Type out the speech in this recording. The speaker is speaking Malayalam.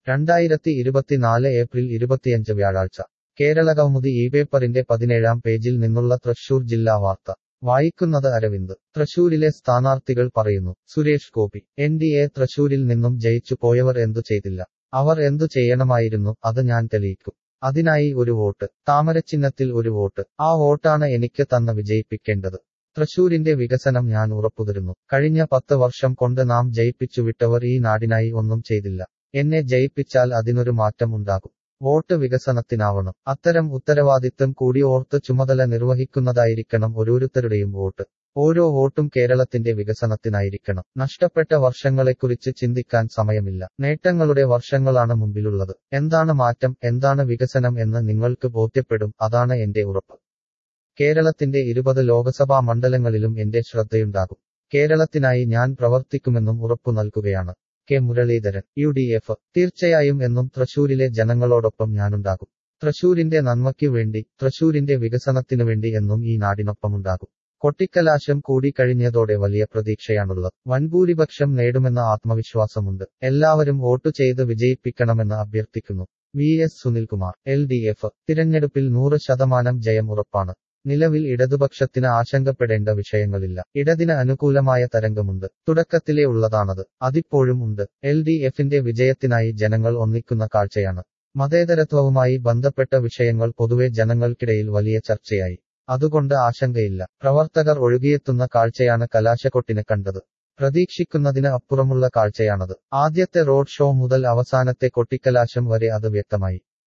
രണ്ടായിരത്തി ഇരുപത്തിനാല് ഏപ്രിൽ ഇരുപത്തിയഞ്ച് വ്യാഴാഴ്ച കേരളകൗമുദി ഈ പേപ്പറിന്റെ പതിനേഴാം പേജിൽ നിന്നുള്ള തൃശൂർ ജില്ലാ വാർത്ത വായിക്കുന്നത് അരവിന്ദ് തൃശൂരിലെ സ്ഥാനാർത്ഥികൾ പറയുന്നു Suresh Gopi N D A തൃശൂരിൽ നിന്നും ജയിച്ചു പോയവർ എന്തു ചെയ്തില്ല അവർ എന്തു ചെയ്യണമായിരുന്നു അത് ഞാൻ തെളിയിക്കും അതിനായി ഒരു വോട്ട് താമരച്ചിഹ്നത്തിൽ ഒരു വോട്ട് ആ വോട്ടാണ് എനിക്ക് തന്ന് വിജയിപ്പിക്കേണ്ടത് തൃശൂരിന്റെ വികസനം ഞാൻ ഉറപ്പുതരുന്നു കഴിഞ്ഞ പത്ത് വർഷം കൊണ്ട് നാം ജയിപ്പിച്ചുവിട്ടവർ ഈ നാടിനായി ഒന്നും ചെയ്തില്ല എന്നെ ജയിപ്പിച്ചാൽ അതിനൊരു മാറ്റം ഉണ്ടാകും വോട്ട് വികസനത്തിനാവണം അത്തരം ഉത്തരവാദിത്തം കൂടി ഓർത്ത് ചുമതല നിർവഹിക്കുന്നതായിരിക്കണം ഓരോരുത്തരുടെയും വോട്ട് ഓരോ വോട്ടും കേരളത്തിന്റെ വികസനത്തിനായിരിക്കണം നഷ്ടപ്പെട്ട വർഷങ്ങളെക്കുറിച്ച് ചിന്തിക്കാൻ സമയമില്ല നേട്ടങ്ങളുടെ വർഷങ്ങളാണ് മുമ്പിലുള്ളത് എന്താണ് മാറ്റം എന്താണ് വികസനം എന്ന് നിങ്ങൾക്ക് ബോധ്യപ്പെടും അതാണ് എന്റെ ഉറപ്പ് കേരളത്തിന്റെ ഇരുപത് ലോകസഭാ മണ്ഡലങ്ങളിലും എന്റെ ശ്രദ്ധയുണ്ടാകും കേരളത്തിനായി ഞാൻ പ്രവർത്തിക്കുമെന്നും ഉറപ്പു നൽകുകയാണ് K Muraleedharan U D F തീർച്ചയായും എന്നും തൃശൂരിലെ ജനങ്ങളോടൊപ്പം ഞാനുണ്ടാകും തൃശൂരിന്റെ നന്മയ്ക്കു വേണ്ടി തൃശൂരിന്റെ വികസനത്തിനു വേണ്ടി എന്നും ഈ നാടിനൊപ്പമുണ്ടാകും കൊട്ടിക്കലാശം കൂടി കഴിഞ്ഞതോടെ വലിയ പ്രതീക്ഷയാണുള്ളത് വൻഭൂരിപക്ഷം നേടുമെന്ന ആത്മവിശ്വാസമുണ്ട് എല്ലാവരും വോട്ടു ചെയ്ത് വിജയിപ്പിക്കണമെന്ന് അഭ്യർത്ഥിക്കുന്നു V S Sunilkumar L D F തിരഞ്ഞെടുപ്പിൽ നൂറ് ശതമാനം ജയം ഉറപ്പാണ് നിലവിൽ ഇടതുപക്ഷത്തിന് ആശങ്കപ്പെടേണ്ട വിഷയങ്ങളില്ല ഇടതിന് അനുകൂലമായ തരംഗമുണ്ട് തുടക്കത്തിലേ ഉള്ളതാണത് അതിപ്പോഴും ഉണ്ട് എൽ ഡി എഫിന്റെ വിജയത്തിനായി ജനങ്ങൾ ഒന്നിക്കുന്ന കാഴ്ചയാണ് മതേതരത്വവുമായി ബന്ധപ്പെട്ട വിഷയങ്ങൾ പൊതുവെ ജനങ്ങൾക്കിടയിൽ വലിയ ചർച്ചയായി അതുകൊണ്ട് ആശങ്കയില്ല പ്രവർത്തകർ ഒഴുകിയെത്തുന്ന കാഴ്ചയാണ് കലാശക്കൊട്ടിന് കണ്ടത് പ്രതീക്ഷിക്കുന്നതിന് അപ്പുറമുള്ള കാഴ്ചയാണത് ആദ്യത്തെ റോഡ് ഷോ മുതൽ അവസാനത്തെ കൊട്ടിക്കലാശം വരെ അത് വ്യക്തമായി